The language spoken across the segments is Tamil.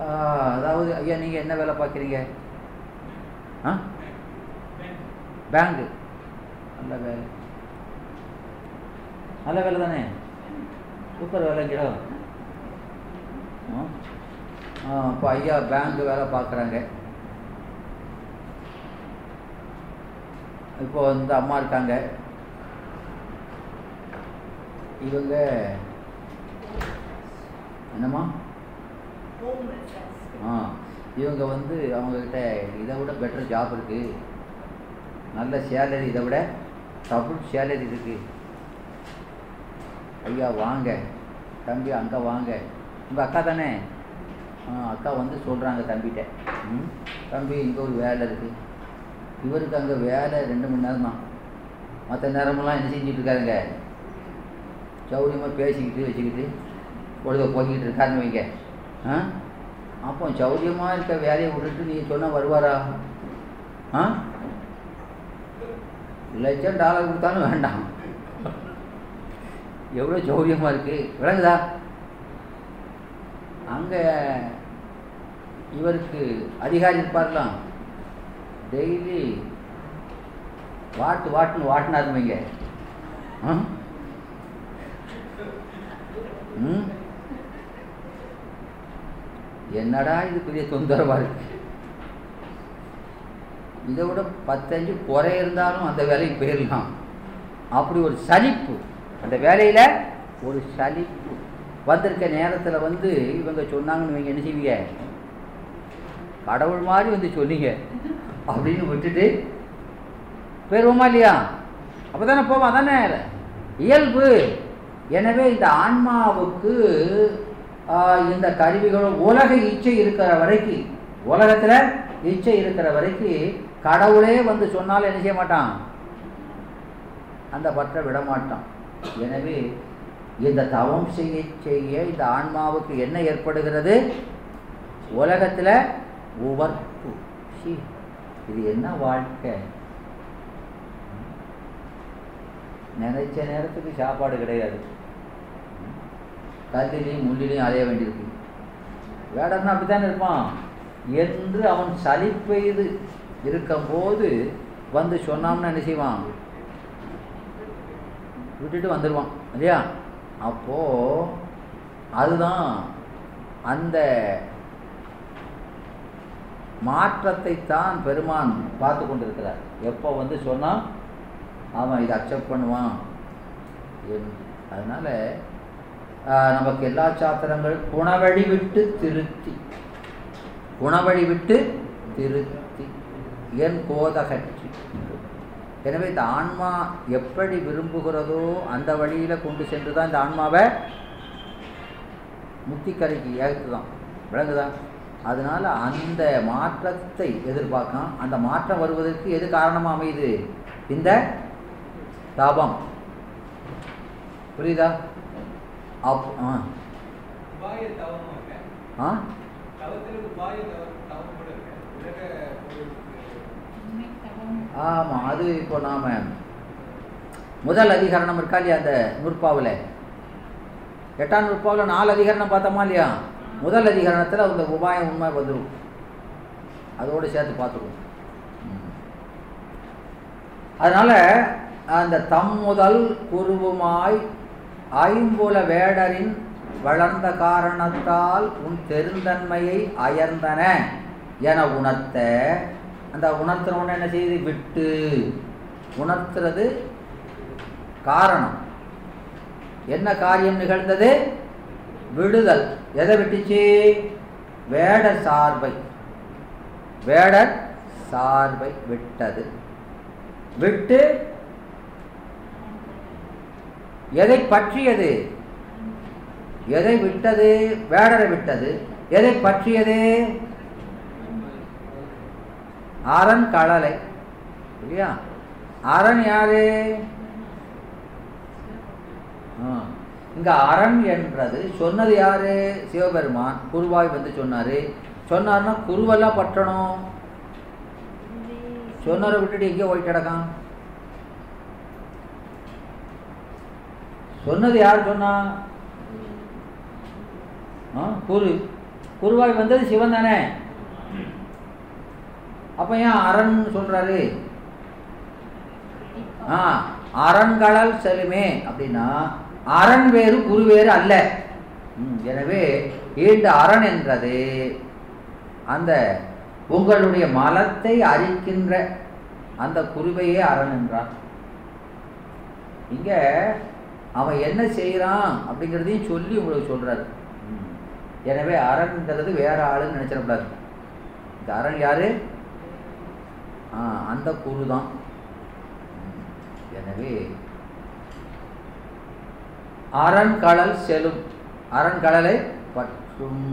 அதாவது ஐயா நீங்கள் என்ன வேலை பார்க்குறீங்க ஆ பேங்கு நல்ல வேலை நல்ல வேலை தானே சூப்பர் வேலைங்கிடோ ஆ இப்போ ஐயா பேங்க் வேலை பார்க்குறாங்க இப்போ இந்த அம்மா இருக்காங்க இவங்க என்னம்மா ஆ இவங்க வந்து அவங்கக்கிட்ட இதை விட பெட்டர் ஜாப் இருக்குது நல்ல சேலரி இதை விட டபுள் சேலரி இருக்குது ஐயா வாங்க தம்பி அங்கே வாங்க உங்கள் அக்கா தானே ஆ அக்கா வந்து சொல்கிறாங்க தம்பிகிட்ட ம் தம்பி இங்கே ஒரு வேலை இருக்குது இவருக்கு அங்கே வேலை ரெண்டு மணி நேரம் தான் மற்ற நேரமெல்லாம் என்ன செஞ்சுட்டு இருக்காருங்க சௌரியமாக பேசிக்கிட்டு வச்சுக்கிட்டு பொழுத போய்கிட்டு இருக்காருன்னு வைங்க ஆ அப்போ சௌரியமாக இருக்க வேலையை விட்டுட்டு நீ சொன்னால் வருவாரா ஆ லட்சம் டாலர் கொடுத்தாலும் வேண்டாம் எவ்வளோ சௌரியமாக இருக்குது விளங்குதா அங்கே இவருக்கு அதிகாரி இருப்பார்லாம் டெய்லி வாட்டு வாட்டுன்னு வாட்டினாருமைங்க ம் என்னடா இது பெரிய தொந்தரவாக இருக்கு இதை விட பத்தஞ்சு குறை இருந்தாலும் அந்த வேலைக்கு போயிடலாம் அப்படி ஒரு சலிப்பு அந்த வேலையில் ஒரு சலிப்பு வந்திருக்க நேரத்தில் வந்து இவங்க சொன்னாங்கன்னு இவங்க என்ன செய்வீங்க கடவுள் மாதிரி வந்து சொன்னீங்க அப்படின்னு விட்டுட்டு போயிடுவோமா இல்லையா அப்போ தானே போவோம் தானே இயல்பு எனவே இந்த ஆன்மாவுக்கு இந்த கருவிகளும் உலக இச்சை இருக்கிற வரைக்கும் உலகத்தில் இச்சை இருக்கிற வரைக்கும் கடவுளே வந்து சொன்னாலும் என்ன செய்ய மாட்டான் அந்த பற்ற விட மாட்டான் எனவே இந்த தவம் செய்ய செய்ய இந்த ஆன்மாவுக்கு என்ன ஏற்படுகிறது உலகத்தில் உவர்ப்பு இது என்ன வாழ்க்கை நினைச்ச நேரத்துக்கு சாப்பாடு கிடையாது கல்லிலையும் முள்ளிலையும் அலைய வேண்டியிருக்கு வேடன்னா அப்படித்தானே இருப்பான் என்று அவன் சலிப்பெய்து இருக்கும்போது வந்து சொன்னான்னு என்ன செய்வான் விட்டுட்டு வந்துடுவான் இல்லையா அப்போ அதுதான் அந்த மாற்றத்தை தான் பெருமான் பார்த்து கொண்டிருக்கிறார் எப்போ வந்து சொன்னால் அவன் இதை அக்செப்ட் பண்ணுவான் அதனால் நமக்கு எல்லா சாத்திரங்கள் குணவழி விட்டு திருத்தி குணவழி விட்டு திருத்தி என் கோதகற்றி எனவே இந்த ஆன்மா எப்படி விரும்புகிறதோ அந்த வழியில் கொண்டு சென்று தான் இந்த ஆன்மாவை முத்திக்கரைக்கு ஏற்றுதான் விளங்குதான் அதனால் அந்த மாற்றத்தை எதிர்பார்க்கலாம் அந்த மாற்றம் வருவதற்கு எது காரணமாக அமையுது இந்த தாபம் புரியுதா அப் ஆ ஆ ஆமாம் அது இப்போ நாம் முதல் அதிகரணம் இருக்கா இல்லையா அந்த நூற்பாவில் எட்டாம் நூற்பாவில் நாலு அதிகரணம் பார்த்தோமா இல்லையா முதல் அதிகரணத்தில் அந்த உபாயம் உண்மை வந்துடும் அதோடு சேர்த்து பார்த்துருவோம் அதனால் அந்த தம் முதல் குருவுமாய் ஐம்புல வேடரின் வளர்ந்த காரணத்தால் உன் பெருந்தன்மையை அயர்ந்தன என உணர்த்த அந்த உணர்த்தினோன்னு என்ன செய்யுது விட்டு உணர்த்துறது காரணம் என்ன காரியம் நிகழ்ந்தது விடுதல் எதை விட்டுச்சு வேடர் சார்பை வேடர் சார்பை விட்டது விட்டு எதை பற்றியது எதை விட்டது வேடரை விட்டது எதை பற்றியது அரண் கடலை இல்லையா அரண் யாரு இங்க அரண் என்றது சொன்னது யாரு சிவபெருமான் குருவாய் வந்து சொன்னாரு சொன்னார்னா குருவெல்லாம் பற்றணும் சொன்னரை விட்டுட்டு எங்கே போயிட்டு கிடக்கான் சொன்னது யார் சொன்னா குரு குருவாய் வந்தது சிவன் தானே அப்ப ஏன் அரண் சொல்றாரு ஆ அரண்களல் செலுமே அப்படின்னா அரண் வேறு குரு வேறு அல்ல ம், எனவே ஈண்டு அரண் என்றது அந்த உங்களுடைய மலத்தை அரிக்கின்ற அந்த குருவையே அரண் என்றான் இங்க அவன் என்ன செய்யறான் அப்படிங்கிறதையும் சொல்லி உங்களுக்கு சொல்றாரு ம். எனவே அரண்ங்கிறது வேற ஆளுன்னு நினைச்சிடக்கூடாது இந்த அரண் யாரு ஆ அந்த குரு தான் ம். எனவே அரண்கடல் செலும் அரண்கடலை பற்றும்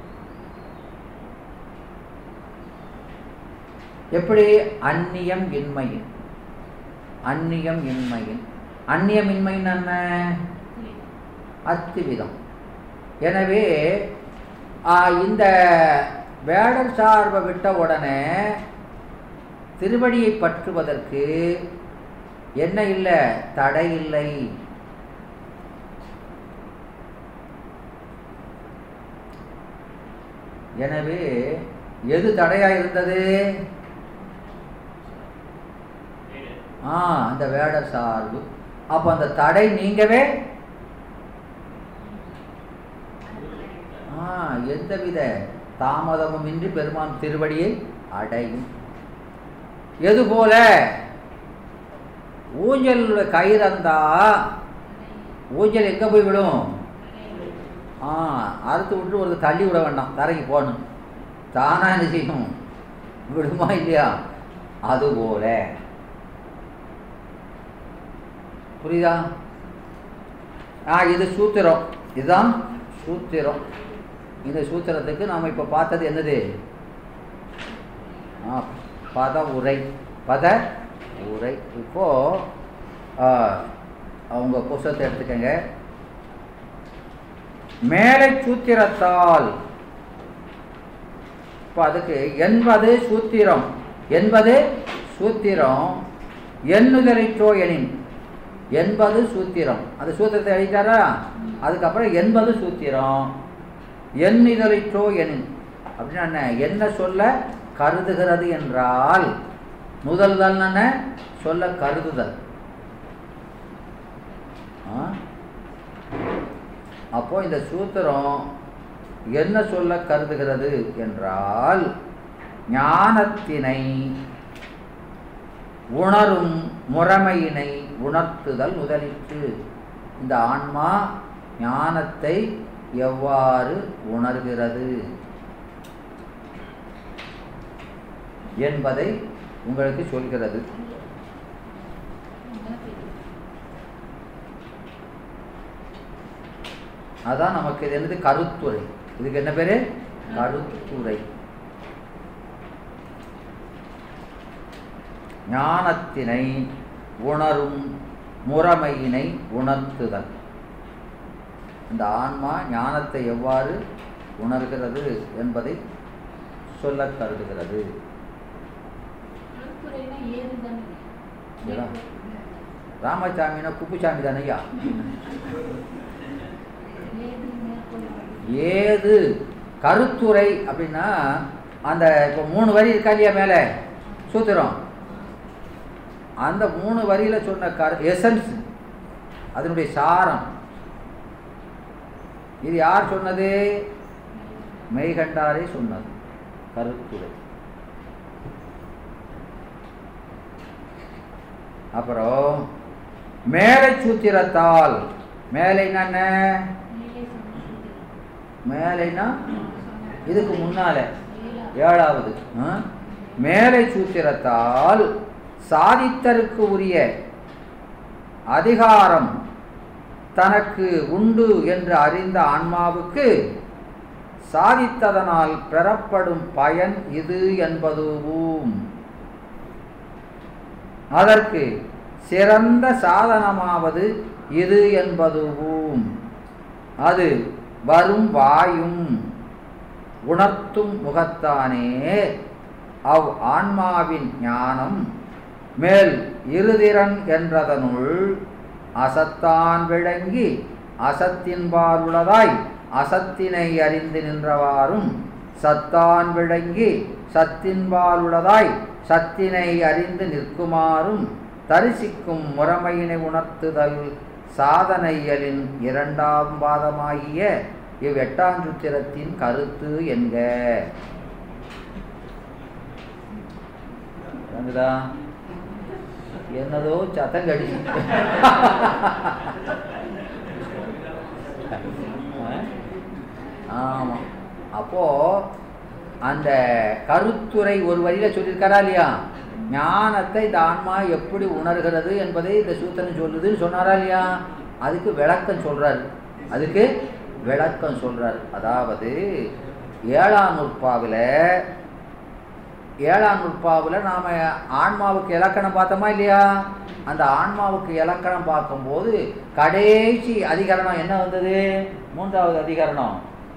எப்படி அந்நியம் இன்மையின் அந்நியம் இன்மையின் அந்நியம் இன்மையின் என்ன அத்துவிதம் எனவே ஆ, இந்த வேடர் சார்பை விட்ட உடனே திருவடியை பற்றுவதற்கு என்ன இல்லை தடை இல்லை எனவே எது தடையா இருந்தது ஆ அந்த வேடர் சார்பு அப்ப அந்த தடை நீங்கவே ஆ எந்தவித தாமதமும் இன்றி பெருமான் திருவடியை அடையும் எது போல ஊஞ்சல் கயிறு இருந்தா ஊஞ்சல் எங்க போய் விடும் ஆ அறுத்து விட்டு ஒரு தள்ளி விட வேண்டாம் தரைக்கு போகணும் தானா என்ன செய்யும் விடுமா இல்லையா அதுபோல புரியுதா ஆ இது சூத்திரம் இதுதான் சூத்திரம் இந்த சூத்திரத்துக்கு நாம் இப்போ பார்த்தது என்னது ஆ பத உரை பத உரை இப்போ ஆ, அவங்க புஸ்தகத்தை எடுத்துக்கங்க மேலை சூத்திரத்தால் இப்போ அதுக்கு என்பது சூத்திரம் என்பது சூத்திரம் எண்ணுதலிற்றோ எனின் என்பது சூத்திரம் அந்த சூத்திரத்தை எழுதிட்டாரா அதுக்கப்புறம் என்பது சூத்திரம் எண்ணிதலிற்றோ எனின் அப்படின்னா என்ன என்ன சொல்ல கருதுகிறது என்றால் முதல்தல் என்ன சொல்ல கருதுதல் ஆ? அப்போ இந்த சூத்திரம் என்ன சொல்ல கருதுகிறது என்றால் ஞானத்தினை உணரும் முறைமையினை உணர்த்துதல் முதலிற்று இந்த ஆன்மா ஞானத்தை எவ்வாறு உணர்கிறது என்பதை உங்களுக்கு சொல்கிறது அதான் நமக்கு இது என்னது கருத்துரை இதுக்கு என்ன பேரு கருத்துரை ஞானத்தினை உணரும் முறைமையினை உணர்த்துதல் இந்த ஆன்மா ஞானத்தை எவ்வாறு உணர்கிறது என்பதை சொல்ல கருதுகிறது கருத்துரைனா ஏதுதானே? ஏதா? ராமசாமினா குப்புசாமி தானையா ஏது மேற்கொள்ள ஏது கருத்துரை அப்படின்னா அந்த இப்போ மூணு வரி இருக்கா இல்லையா மேலே சூத்திரம் அந்த மூணு வரியில சொன்ன கரு எசன்ஸ் அதனுடைய சாரம் இது யார் சொன்னது மெய்கண்டாரே சொன்னது கருத்துரை அப்புறம் மேலை சூத்திரத்தால் மேலைன்னா என்ன மேலே சொன்ன சூத்திரம். மேலைனா சொன்ன இதுக்கு முன்னால ஏழாவது. ஏழாவது ஆ? மேலை சூத்திரத்தால் சாதித்தருக்கு உரிய அதிகாரம் தனக்கு உண்டு என்று அறிந்த ஆன்மாவுக்கு சாதித்ததனால் பெறப்படும் பயன் இது என்பதுவும் அதற்கு சிறந்த சாதனமாவது இது என்பதுவும் அது வரும் வாயும் உணர்த்தும் முகத்தானே அவ் ஆன்மாவின் ஞானம் மேல் இருதிறன் என்றதனுள் அசத்தான் விளங்கி அசத்தின்பால் உள்ளதாய் அசத்தினை அறிந்து நின்றவாறும் சத்தான் விளங்கி சத்தின்பாலுள்ளதாய் சத்தினை அறிந்து நிற்குமாறும் தரிசிக்கும் முறைமையினை உணர்த்துதல் சாதனையலின் இரண்டாம் பாதமாகிய இவ்வெட்டாஞ்சுத்திரத்தின் கருத்து என்க விளங்குதா என்னதோ சத்தம் கடிச்சு ஆமாம் அப்போ அந்த கருத்துரை ஒரு வழியில சொல்லியிருக்காரா இல்லையா ஞானத்தை இந்த ஆன்மா எப்படி உணர்கிறது என்பதை இந்த சூத்திரன் சொல்லுதுன்னு சொன்னாரா இல்லையா அதுக்கு விளக்கம் சொல்றாரு அதுக்கு விளக்கம் சொல்றார் அதாவது ஏழாம் நூற்பாவில் ஏழாம் நூற்பாவில் நாம் ஆன்மாவுக்கு இலக்கணம் பார்த்தோமா இல்லையா அந்த ஆன்மாவுக்கு இலக்கணம் பார்க்கும்போது கடைசி அதிகரணம் என்ன வந்தது மூன்றாவது அதிகரணம்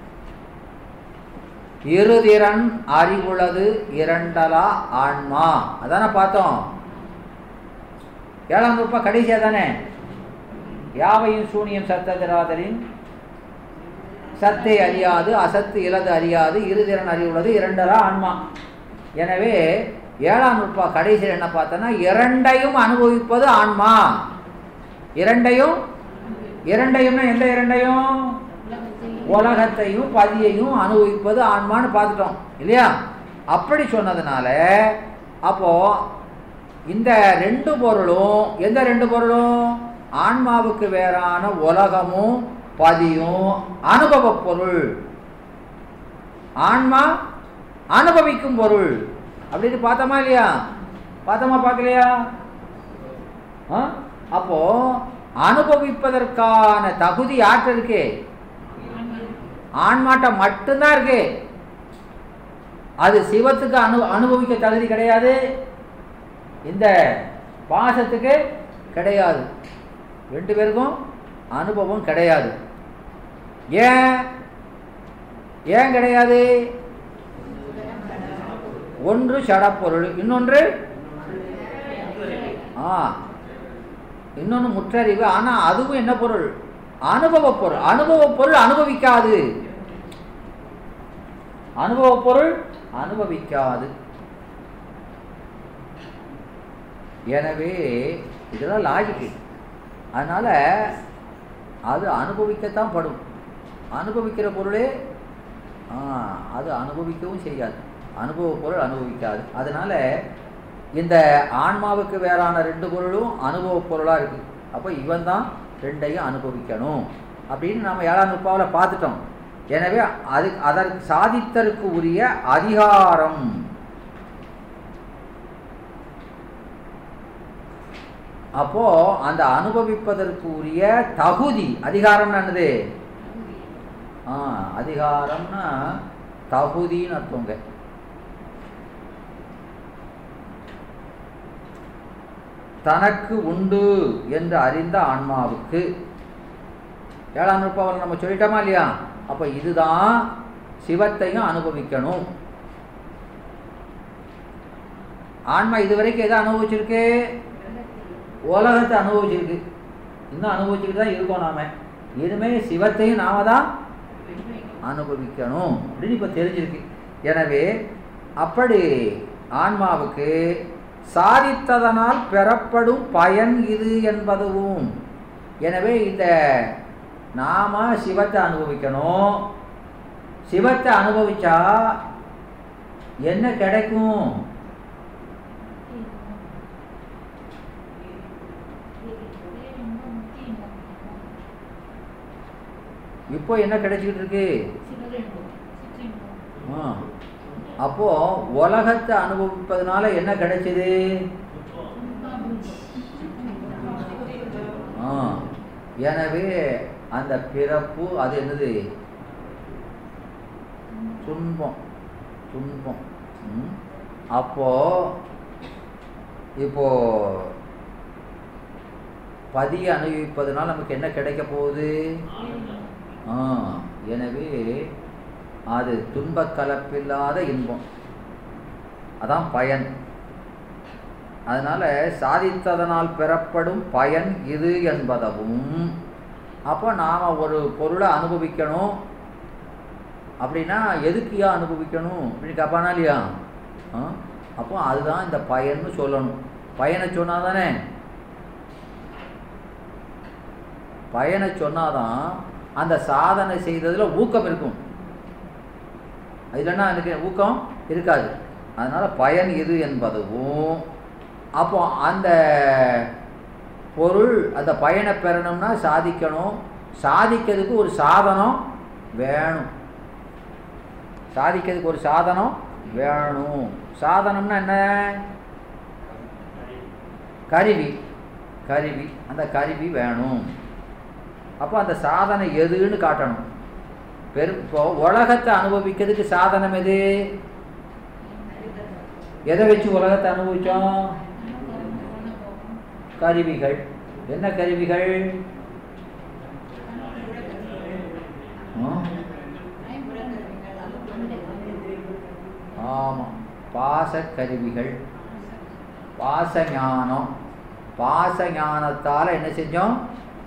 இருதிறன் அறிவுள்ளது இரண்டலா ஆன்மா அதானே பார்த்தோம் ஏழாம் நூற்பா கடைசியா தானே யாவையும் சூனியம் சத்ததிராதலின் சத்தை அறியாது அசத்து இலது அறியாது இருதிறன் அறிவுள்ளது இரண்டலா ஆன்மா எனவே ஏழாம் நுட்பா கடைசியில் என்ன பார்த்தோன்னா இரண்டையும் அனுபவிப்பது ஆன்மா இரண்டையும் இரண்டையும்னா எந்த இரண்டையும் உலகத்தையும் பதியையும் அனுபவிப்பது ஆன்மான்னு பார்த்துட்டோம் இல்லையா அப்படி சொன்னதுனால அப்போ இந்த ரெண்டு பொருளும் எந்த ரெண்டு பொருளும் ஆன்மாவுக்கு வேறான உலகமும் பதியும் அனுபவ பொருள் ஆன்மா அனுபவிக்கும் பொருள் அப்படின்னு பார்த்தோமா இல்லையா பார்த்தோமா பார்க்கலையா ஆ? அப்போ அனுபவிப்பதற்கான தகுதி யார்கிட்ட இருக்கு ஆன்மாட்ட மட்டும்தான் இருக்கு அது சிவத்துக்கு அனு அனுபவிக்க தகுதி கிடையாது இந்த பாசத்துக்கு கிடையாது ரெண்டு பேருக்கும் அனுபவம் கிடையாது ஏன் ஏன் கிடையாது ஒன்று சடப்பொருள் இன்னொன்று ஆ இன்னொன்று முற்றறிவு ஆனால் அதுவும் என்ன பொருள் அனுபவ பொருள் அனுபவ பொருள் அனுபவிக்காது அனுபவ பொருள் அனுபவிக்காது எனவே இதெல்லாம் லாஜிக்கு அதனால் அது அனுபவிக்கத்தான் படும் அனுபவிக்கிற பொருளே ஆ, அது அனுபவிக்கவும் செய்யாது அனுபவ பொருள் அனுபவிக்காது அதனால இந்த ஆன்மாவுக்கு வேறான ரெண்டு பொருளும் அனுபவ பொருளாக இருக்கு அப்போ இவன் தான் ரெண்டையும் அனுபவிக்கணும் அப்படின்னு நம்ம ஏழாம் நுட்பாவில் பார்த்துட்டோம் எனவே அது அதற்கு சாதித்தற்கு உரிய அதிகாரம் அப்போ அந்த அனுபவிப்பதற்கு உரிய தகுதி அதிகாரம் என்னது ஆ அதிகாரம்னா தகுதின்னு அர்த்தங்க தனக்கு உண்டு என்று அறிந்த ஆன்மாவுக்கு ஏழாம் நுட்பாவில் நம்ம சொல்லிட்டோமா இல்லையா அப்போ இதுதான் சிவத்தையும் அனுபவிக்கணும் ஆன்மா இதுவரைக்கும் எதை அனுபவிச்சிருக்கு உலகத்தை அனுபவிச்சிருக்கு இன்னும் அனுபவிச்சுட்டு தான் இருக்கோம் நாம இனிமே சிவத்தையும் நாம தான் அனுபவிக்கணும் அப்படின்னு இப்போ தெரிஞ்சிருக்கு எனவே அப்படி ஆன்மாவுக்கு சாதித்ததனால் பெறப்படும் பயன் இது என்பதுவும் எனவே இந்த நாம சிவத்தை அனுபவிக்கணும் சிவத்தை அனுபவிச்சா என்ன கிடைக்கும் இப்போ என்ன கிடைச்சிக்கிட்டு இருக்கு ஆ. அப்போ உலகத்தை அனுபவிப்பதனால என்ன கிடைச்சது ஆ. எனவே அந்த பிறப்பு அது என்னது துன்பம் துன்பம் ம். அப்போ இப்போ பதியை அனுபவிப்பதனால் நமக்கு என்ன கிடைக்க போகுது ஆ எனவே அது துன்பக் கலப்பில்லாத இன்பம் அதான் பயன் அதனால சாதித்ததனால் பெறப்படும் பயன் இது என்பதவும் அப்போ நாம் ஒரு பொருளை அனுபவிக்கணும் அப்படின்னா எதுக்குயா அனுபவிக்கணும் அப்படின்னு கேட்பானா இல்லையா ஆ? அப்போ அதுதான் இந்த பயன்னு சொல்லணும் பயனை சொன்னா தானே பயனை சொன்னாதான் அந்த சாதனை செய்ததுல ஊக்கம் இருக்கும் இல்லைன்னா எனக்கு ஊக்கம் இருக்காது அதனால பயன் எது என்பதும் அப்போ அந்த பொருள் அந்த பயனை பெறணும்னா சாதிக்கணும் சாதிக்கிறதுக்கு ஒரு சாதனம் வேணும் சாதிக்கிறதுக்கு ஒரு சாதனம் வேணும் சாதனம்னா என்ன கருவி கருவி அந்த கருவி வேணும் அப்போ அந்த சாதனை எதுன்னு காட்டணும் பெரு இப்போ உலகத்தை அனுபவிக்கிறதுக்கு சாதனம் எது எதை வச்சு உலகத்தை அனுபவிச்சோம் கருவிகள் என்ன கருவிகள் ஆ? ஆமாம் பாச கருவிகள் பாச ஞானம் பாச ஞானத்தால் என்ன செஞ்சோம்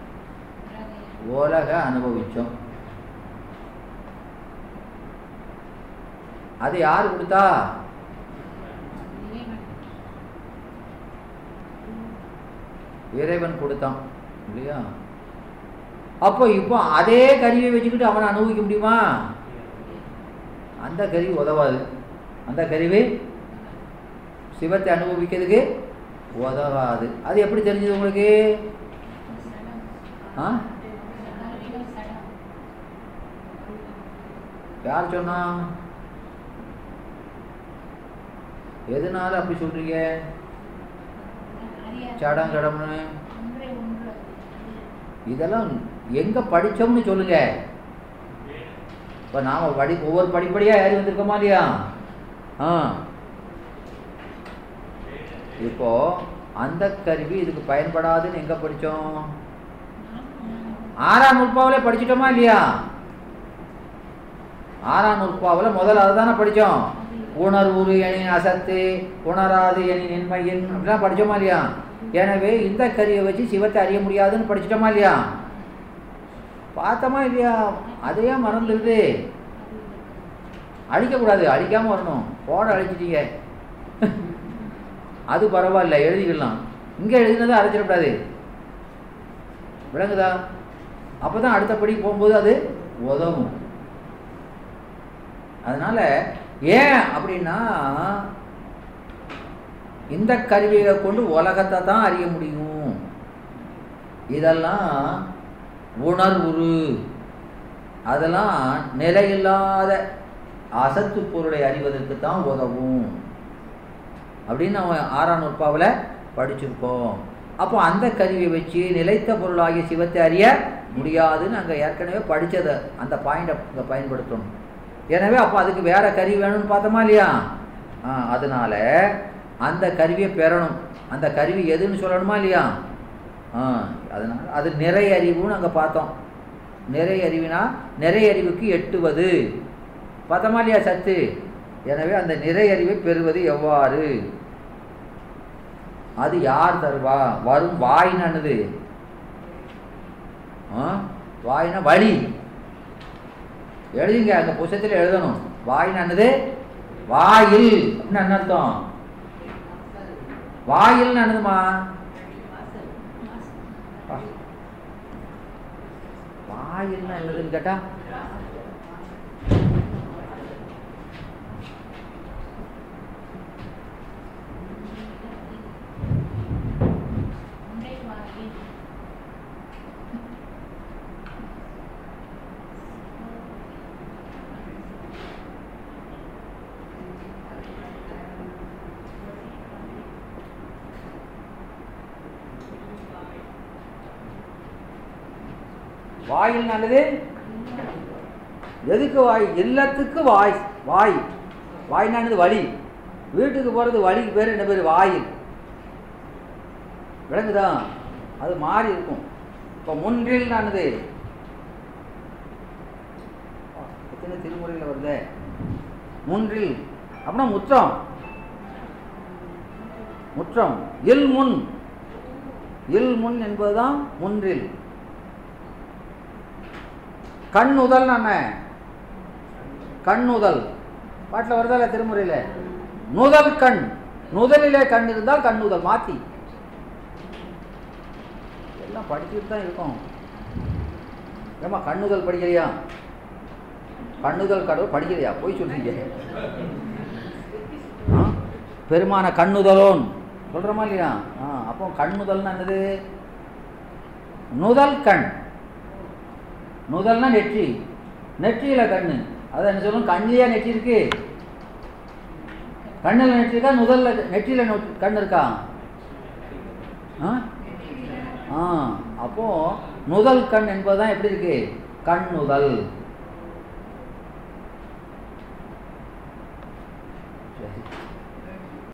உலக அனுபவிச்சோம் அது யார் கொடுத்தா இறைவன் கொடுத்தான் இல்லையா அப்போ இப்போ அதே கருவியை வச்சுக்கிட்டு அவனை அனுபவிக்க முடியுமா அந்த கருவி உதவாது அந்த கருவி சிவத்தை அனுபவிக்கிறதுக்கு உதவாது அது எப்படி தெரிஞ்சது உங்களுக்கு ஆ யார் சொன்னா எதனால அப்படி சொல்றீங்க சடம் கடம்னு இதெல்லாம் எங்க படிச்சோம்னு சொல்லுங்க இப்ப நாம படி ஒவ்வொரு படிப்படியா ஏறி வந்திருக்கோமா இல்லையா ஆ இப்போ அந்த கருவி இதுக்கு பயன்படாதுன்னு எங்க படிச்சோம் ஆறாம் நூற்பாவில படிச்சிட்டோமா இல்லையா ஆறாம் நூற்பாவில் முதல்ல அதுதானே படித்தோம் உணர்வுரு எனின் அசத்து உணராது எனின் இன்மையின் அப்படிலாம் படித்தோமா இல்லையா எனவே இந்த கருவியை வச்சு சிவத்தை அறிய முடியாதுன்னு படிச்சிட்டோமா இல்லையா பார்த்தோமா இல்லையா அதையே மறந்துடுது அழிக்கக்கூடாது அழிக்காம வரணும் போட அழிச்சிட்டீங்க அது பரவாயில்ல எழுதிக்கலாம் இங்கே எழுதினதை அழைச்சிடக்கூடாது விளங்குதா அப்போ தான் அடுத்தபடி போகும்போது அது உதவும் அதனால ஏன் அப்படின்னா இந்த கருவியை கொண்டு உலகத்தை தான் அறிய முடியும் இதெல்லாம் உணர்வுரு அதெல்லாம் நிலையில்லாத அசத்து பொருளை அறிவதற்கு தான் உதவும் அப்படின்னு அவன் ஆறாம் நூற்பாவில் படிச்சிருக்கோம் அப்போ அந்த கருவியை வச்சு நிலைத்த பொருளாகிய சிவத்தை அறிய முடியாதுன்னு அங்கே ஏற்கனவே படித்ததை அந்த பாயிண்டை இங்கே பயன்படுத்தணும் எனவே அப்போ அதுக்கு வேற கருவி வேணும்னு பார்த்தோமா இல்லையா ஆ அதனால அந்த கருவியை பெறணும் அந்த கருவி எதுன்னு சொல்லணுமா இல்லையா ஆ அதனால அது நிறை அறிவுன்னு அங்கே பார்த்தோம் நிறை அறிவினா நிறை அறிவுக்கு எட்டுவது பார்த்தோமா இல்லையா சத்து எனவே அந்த நிறை அறிவை பெறுவது எவ்வாறு அது யார் தருவா வரும் வாயினது வாயினா வழி எழுதுங்க அந்த புத்தகத்தில் எழுதணும் வாயினது வாயில் அப்படின்னு என்ன அர்த்தம் வாயில்னு என்னதுமா வாயில்னா என்னதுன்னு கேட்டா வாயில் நல்லது எதுக்கு வாய் எல்லாத்துக்கு வாய் வாய் வாய்னானது வழி வீட்டுக்கு போகிறது வழிக்கு பேர் என்ன பேர் வாயில் விளங்குதா அது மாறி இருக்கும் இப்போ முன்றில் நானது எத்தனை திருமுறையில் வருது முன்றில் அப்படின்னா முற்றம் முற்றம் இல் முன் இல் முன் என்பதுதான் முன்றில் கண் முதல் என்ன கண்ணுதல் பாட்டில் வருதா இல்லை திருமுறையில் நுதல் கண் நுதலிலே கண் இருந்தால் கண்ணுதல் மாத்தி எல்லாம் படிச்சுட்டு தான் இருக்கோம் ஏம்மா கண்ணுதல் படிக்கிறியா கண்ணுதல் கடவுள் படிக்கிறியா போய் சொல்றீங்க ஆ? பெருமான கண்ணுதலோன் சொல்கிறோமா இல்லையா ஆ அப்போ கண்ணுதல்னா என்னது நுதல் கண் நுதல்னா நெற்றி நெற்றியில கண்ணு அது என்ன சொல்லணும் கண்ணிலேயே நெற்றி இருக்கு கண்ணில் நெற்றி இருக்கா நுதல்ல நெற்றியில நொ- கண் இருக்கா ஆ ஆ அப்போ நுதல் கண் என்பதுதான் எப்படி இருக்கு கண் நுதல்